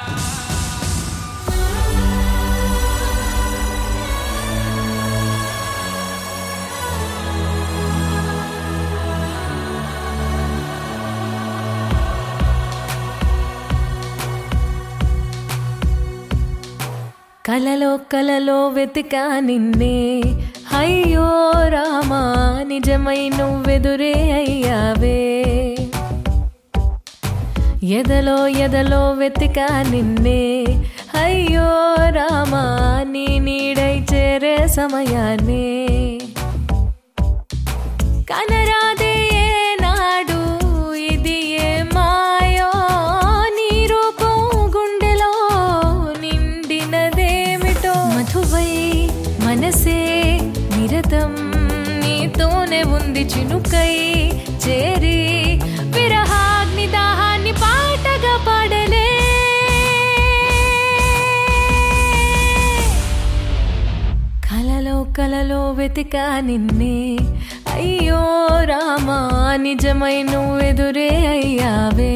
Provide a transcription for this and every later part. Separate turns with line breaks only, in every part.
కలలో కలలో వెతికా నిన్నే అయ్యో రామా నిజమై నువ్వెదురే అయ్యావే ఎదలో ఎదలో వెతికా నిన్నే అయ్యో రామా నీ నీడై చేరే సమయాన్నే కనరాదే ఏనాడు ఇది ఏ మాయో నీ రూపం గుండెలో నిండినదేమిటో మధువై మనసే నిరతం నీతోనే ఉంది చినుకై చేరి విరహాగ్ని దాహాన్ని పాటగా పాడలే కలలో కలలో వెతికా నిన్నే అయ్యో రామా నిజమై నువ్వెదురే అయ్యావే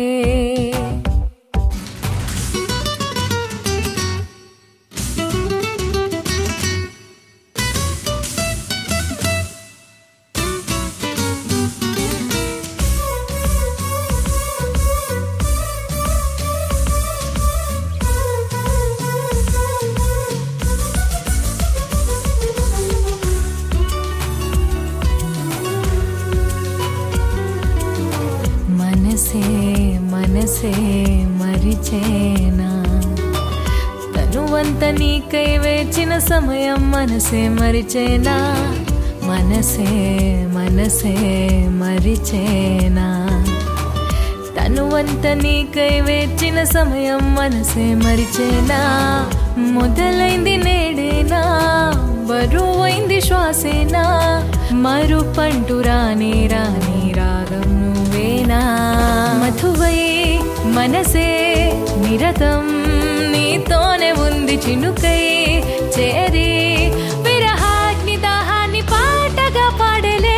మనసే మనసే మరిచేనా తనువంత నీకై వేచిన సమయం మనసే మరిచేనా మనసే మనసే మరిచేనా తనువంత నీకై వేచిన సమయం మనసే మరిచేనా మొదలైంది నేడేనా బరువైంది శ్వాసేనా మరు పంటు రాని రాని రాగం నువ్వేనా మధువై మనసే నిరతం నీతోనే ఉంది చినుకై చేరి విరహాగ్ని దాహాన్ని పాటగా పాడలే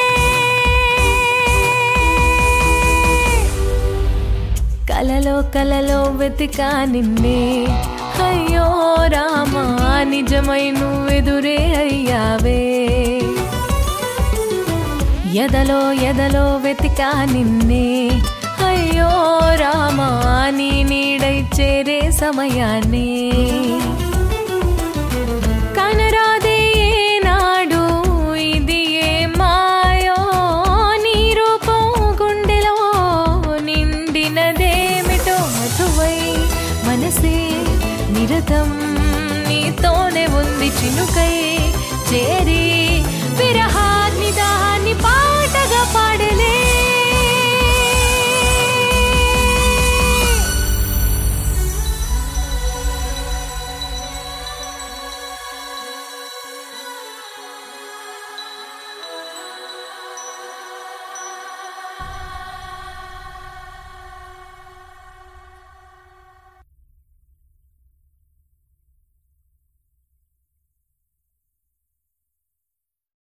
కలలో కలలో వెతికా నిన్నే అయ్యో రామా నిజమై నువ్వెదురే అయ్యావే ఎదలో ఎదలో వెతికా నిన్నే అయ్యో రామా నీ నీడై చేరే సమయాన్నే కనరాదే ఏనాడు ఇది ఏ మాయో నీ రూపం గుండెలో నిండినదేమిటో మధువై మనసే నిరతం నీతోనే ఉంది చినుకై చేరి విరహాగ్ని దాన్ని పాటగా పాడ